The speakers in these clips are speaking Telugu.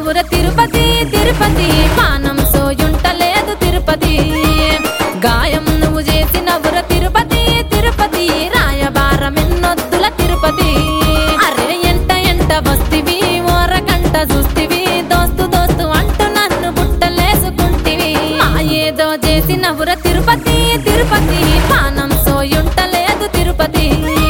నవ్వుర తిరుపతి తిరుపతి పానం సోయుంటలేదు తిరుపతి గాయం నువ్వు చేసి నవ్వుర తిరుపతి తిరుపతి రాయబారం ఎన్నొద్దుల తిరుపతి అరే ఎంట ఎంట వస్తివి ఓరకంట చూస్తివి దోస్తు దోస్తు అంటూ నన్ను బుట్టలేసుకుంటివి మా ఏదో చేసి నవ్వుర తిరుపతి తిరుపతి పానం సోయుంటలేదు తిరుపతి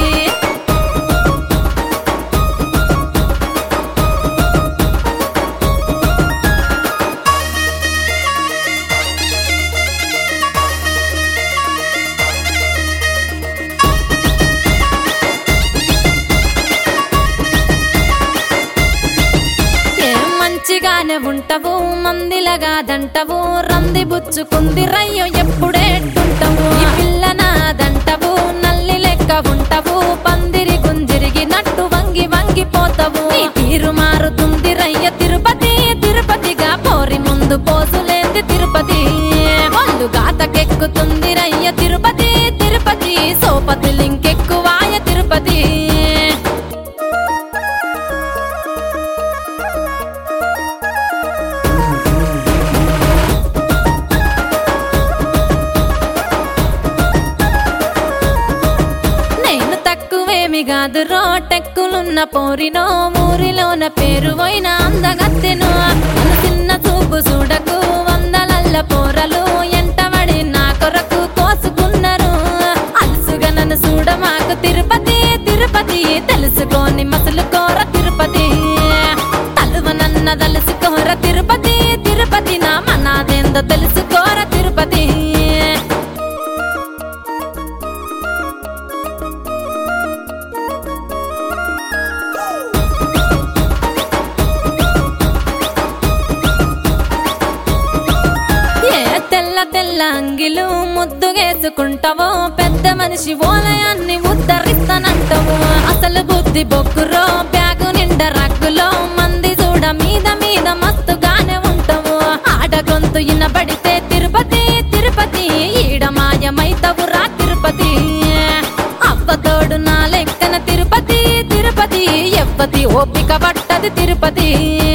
ఏం మంచిగానే ఉంటావు మందిలగాదంటవు రంది బుచ్చుకుంది రయ్యో ఎప్పుడేట్టుంటావు ఈ పిల్ల నాదంటవు నల్లి లెక్క ఉంటావు పందిరి గుంజిరిగినట్టు వంగి వంగిపోతావు నీ తీరు మారుతుంది రయ్య తిరుపతి తిరుపతిగా పోరి ముందు పోసులేంది తిరుపతి ఒళ్ళు గాతకెక్కుతుంది రయ్య తిరుపతి తిరుపతి సోపతి లింకెక్కువాయ తిరుపతి నేను తక్కువేమి కాదు రోటెక్కులున్న పోరినో ఊరిలోన పేరు పోయిన అందగత్తెను నన్ను చిన్న చూపు చూడకు వందలల్ల పోరలు ఎంటబడి నా కొరకు కోసుకున్నారు అలుసుగా నన్ను చూడ మాకు తిరుపతి తిరుపతి తెలుసుకోని మసలు కోర తిరుపతి తలువ నన్న తలుసుకోర తిరుపతి తిరుపతి నా మనాదేందో తెలుసుకోర తిరుపతి ఏ తెల్ల తెల్ల అంగిలు ముద్దుగేసుకుంటావో పెద్ద మనిషి ఓలయాన్ని ఉద్ధరిస్తానంటావు అసలు బుద్ధి బొక్కురో బ్యాగు నిండా రగ్గులో మంది చూడ మీద మీద మస్తుగానే ఉంటావు ఆడ గొంతు ఇనబడితే తిరుపతి తిరుపతి ఈడ మాయమైతవు రా తిరుపతి అవ్వతోడు నా లెక్కన తిరుపతి తిరుపతి ఎవ్వతి ఓపిక పట్టది తిరుపతి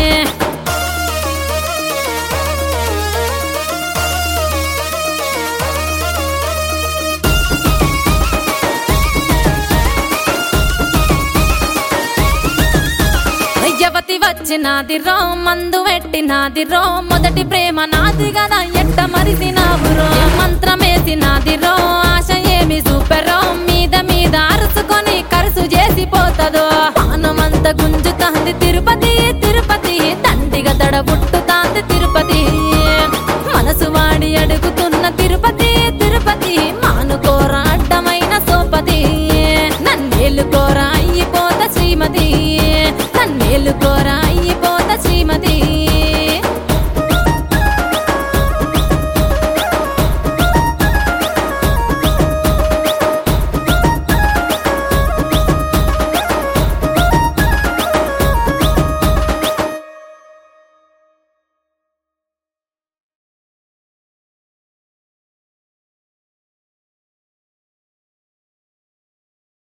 యవతి వచ్చినాది రో మందు పెట్టినాది రో మొదటి ప్రేమ నాది కదా ఎట్ట మరిసినావు రో మంత్రమేసినాది రో ఆశ ఏమి సూపరో మీద మీద అరుచుకొని కరుసు చేసి పోతదో పానమంత గుంజుతాంది తిరుపతి తిరుపతి దండిగా దడ పుట్టుతాంది తిరుపతి మనసు వాడి అడుగుతున్న తిరుపతి తిరుపతి మానుకోర అడ్డమైన సోపతి నన్నేలుకోర అయ్యిపోత శ్రీమతి నన్నేలుకోర అయ్యిపో